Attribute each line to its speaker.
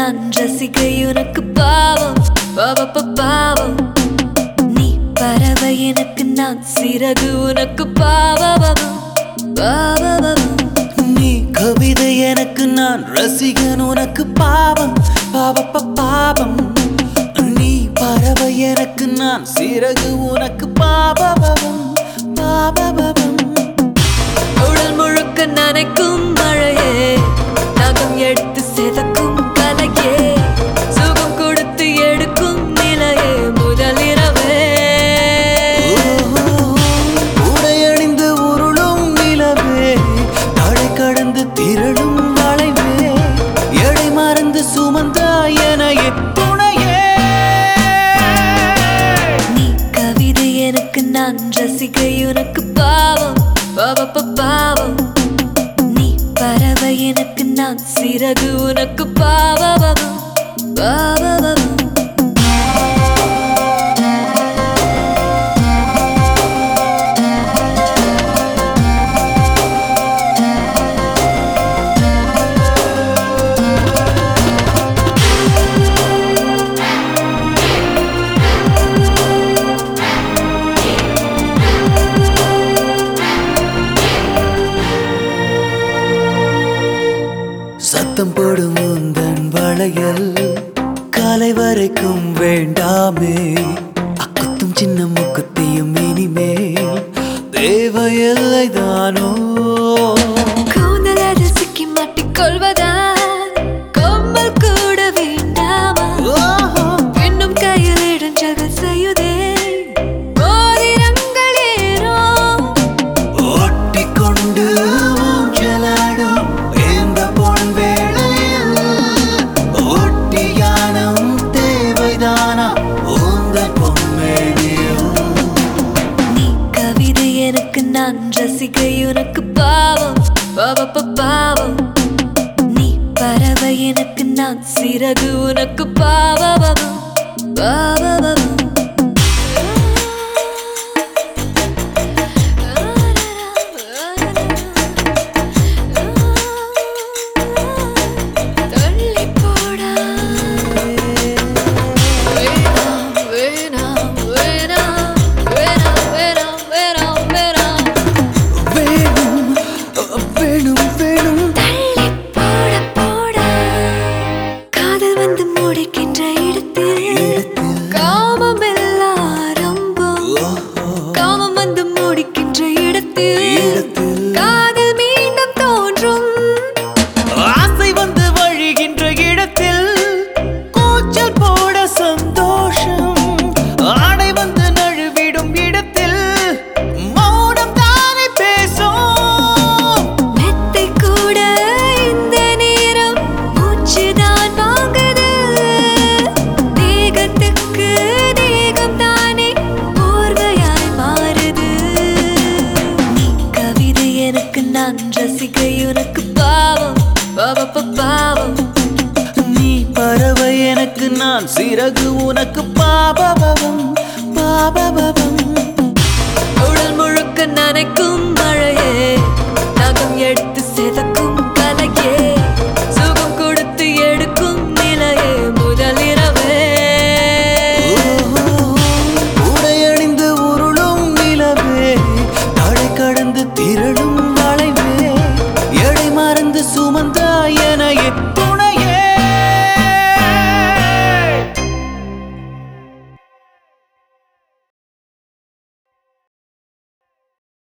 Speaker 1: நான் ரசிகை உனக்கு பாவம் பாவப்ப பாவம் நீ பறவை எனக்கு நான் சிறகு உனக்கு பாவம் பாவம்
Speaker 2: நீ கவிதை எனக்கு நான் ரசிகன் உனக்கு பாவம் பாவப்ப பாவம் நீ பறவை எனக்கு நான் சிறகு உனக்கு பாபபவம் பாபபவம்
Speaker 1: உடல் முழுக்க நனைக்கும் மழையே நகம் எடுத்து செதக்கும் கலையே சுகம் கொடுத்து எடுக்கும் நிலையே முதலிரவே
Speaker 2: உடையணிந்து உருளும் நிலவே தடை கடந்து திரளும் வளைவே எடை மறந்து சுமந்தா எனையே துணையே
Speaker 1: நீ கவிதை எனக்கு நான் ரசிகை உனக்கு பாவம் பாவப்ப பாவம் நீ பறவை எனக்கு நான் சிறகு உனக்கு பாவம் பாவம்
Speaker 2: சத்தம் போடும் உந்தன் வளையல் காலை வரைக்கும் வேண்டாமே அக்குத்தும் சின்ன முக்குத்தியும் இனிமேல் தேவையில்லை தானோ
Speaker 1: கூந்தல் அதில் சிக்கி மாட்டிக்கொள்வதா கொம்பல் கூட வேண்டாமா பெண்ணும் கையில் இடைஞ்சல்கள் செய்யுதே மோதிரங்கள் ஏறும்
Speaker 2: ஒட்டிக்கொண்டு ஊஞ்சலாடும் இந்த பொன் வேளையில் ஒட்டியானம் தேவைதானா உந்தன் பொன்மேனியில்
Speaker 1: நீ கவிதை எனக்கு நான் ரசிகை உனக்கு பாவம் பாவப்ப பாவம் நீ பறவை எனக்கு நான் சிறகு உனக்கு பாவம் பாவம் தள்ளி போடா வேணாம் வேணாம் வேணாம் வேணாம் வேணாம் வேணாம் வேணாம்
Speaker 2: வேணும் வேணும் வேணும்
Speaker 1: தள்ளி போட போடா காதல் வந்து முடிக்கின்ற இடத்தில் காமம் எல்லாம் ஆரம்பம் காமம் வந்து முடிக்கின்ற இடத்தில்
Speaker 2: இடத்தில்
Speaker 1: காதல் மீண்டும் தோன்றும்
Speaker 2: ஆசை வந்து வழிகின்ற இடத்தில் கூச்சல் போட சந்தோஷம் ஆடை வந்து நழுவிடும் இடத்தில் மௌனம் தானே பேசும்
Speaker 1: மெத்தை கூட இந்த நேரம் மூச்சுதான் வாங்குது தேகத்துக்கு தேகம் தானே போர்வையாய் மாறுது நீ கவிதை எனக்கு நான் ரசிகை உனக்கு பாவம் பாவப்ப பாவம்
Speaker 2: நீ பறவை எனக்கு நான் சிறகு உனக்கு பாபபவம் பாபபவம்
Speaker 1: உடல் முழுக்க நனைக்கும் மழையே நகம் எடுத்து செதக்கும் கலையே சுகம் கொடுத்து எடுக்கும் நிலையே முதலிரவே
Speaker 2: உடையணிந்து உருளும் நிலவே தடை கடந்து திரளும் வளைவே எடை மறந்து சுமந்தா எனையே